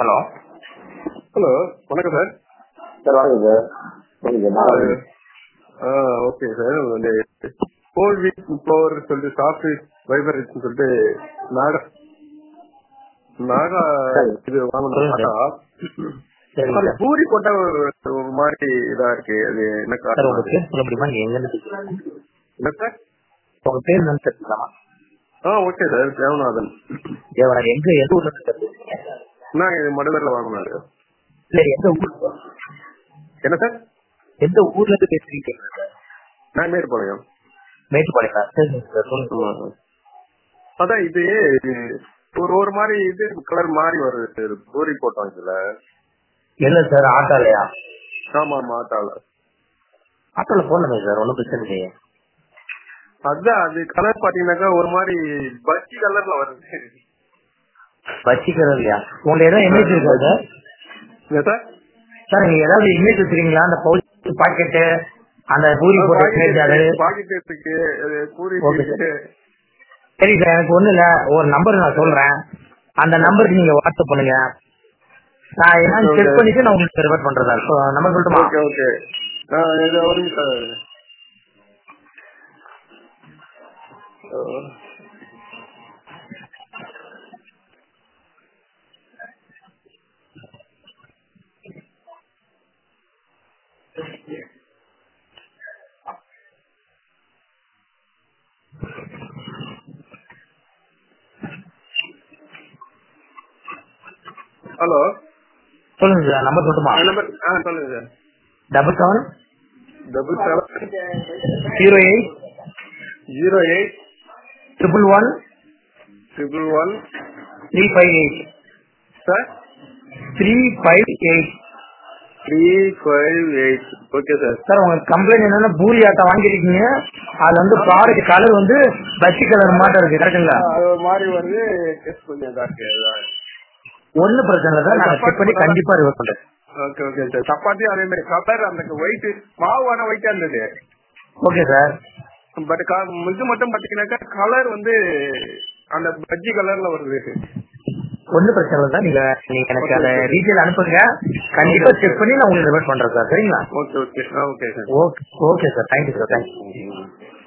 Hello hello வணக்கம் sir sir வணக்கம் sir சொல்லுங்க நான் ஓகே சார் இந்த ஃபோர் வீக் ஃப்ளோர் சொல்லிட்டு சாஃப்ட் வைபரேஷன் சொல்லிட்டு நாகா நாகா சரி. இது வாங்கணும் சொல்லுங்க நாகா. சரிங்க அது சார் பூரி போட்டா ஒரு ஒரு மாதிரி இதா இருக்கு அது என்ன சார் உங்க காரணம் பேர் சொல்ல முடியுமா நீங்க எங்க இருந்து பேசுறீங்க? என்ன சார் உங்க பேர் என்னன்னு தெரிஞ்சுக்கலாமா ஆ ஓகே சார் தேவநாதன் தேவராஜ் எங்க எந்த ஊர்ல இருந்து சார் பேசுறீங்க நான் இது மடுதரில் வாங்கினாரு இல்ல எந்த ஊர் என்ன சார் எந்த ஊர்ல இருந்து பேசுறீங்க சார் நான் மேற்பாளையம் மேட்டுப்பாளையம் சரிங்க சார் சொல்லுங்க ஆமா. அதான் இது ஒரு ஒரு மாதிரி இது கலர் மாறி வருது பூரி போட்டோம் இதுல இல்ல சார் ஆட்டோலையா ஆமா ஆமா ஆட்டால ஆட்டோல போடணுமே சார் ஒன்றும் பிரச்சனை இல்லையே அதான் அது கலர் பாத்தீங்கன்னாக்கா ஒரு மாதிரி பச்சி கலர்ல வருது வச்சிக்கிறது இல்லையா உங்க ஏதாவது இமேஜ் இருக்கா சார் என்ன சார் சார் நீங்க ஏதாவது இமேஜ் வச்சிருக்கீங்களா அந்த பவுச் பாக்கெட்டு அந்த பூரி போட்ட இமேஜ் அது பாக்கெட் இருக்கு அது பூரி Okay, இருக்கு சரி சார் எனக்கு ஒண்ணு இல்ல ஒரு நம்பர் நான் சொல்றேன் அந்த நம்பருக்கு நீங்க வாட்ஸ்அப் பண்ணுங்க நான் என்னன்னு செக் பண்ணிட்டு நான் உங்களுக்கு ரிவர்ட் பண்றேன் சார் நம்பர் சொல்லட்டுமா ஓகே ஓகே இது ஒரு நிமிஷம் அஹ், ஹலோ சொல்லுங்க சார் நம்பர் சொல்லட்டுமா நம்பர் ஆ சொல்லுங்க sir double seven double seven zero eight zero eight triple one triple one three five eight sir three five eight three five eight okay sir sir உங்க complaint என்னன்னா பூரி ஆட்டை வாங்கிருக்கீங்க அதுல வந்து ப்ராடக்ட் கலர் வந்து பச்சி கலர் மாட்டம் இருக்கு கரெக்டுங்களா அது ஒரு மாதிரி வருது டெஸ்ட் கொஞ்சம் இதா இருக்கு அதான். ஒண்ணு பிரச்சனை இல்லை சார் நான் செக் பண்ணி கண்டிப்பா ரிவர்ட் பண்றேன் ஓகே ஓகே சார் சப்பாத்தி அதே மாதிரி கலர் அந்த ஒயிட் மாவு ஆனா ஒயிட்டா இருந்தது ஓகே சார் பட் இது மட்டும் பாத்தீங்கன்னாக்கா கலர் வந்து அந்த பஜ்ஜி கலர்ல வருது ஒண்ணு பிரச்சனை இல்லை சார் நீங்க நீங்க எனக்கு அந்த டீட்டெயில் அனுப்புங்க கண்டிப்பா செக் பண்ணி நான் உங்களுக்கு ரிவர்ட் பண்றேன் சார் சரிங்களா okay okay okay sir okay okay sir thank you sir thank you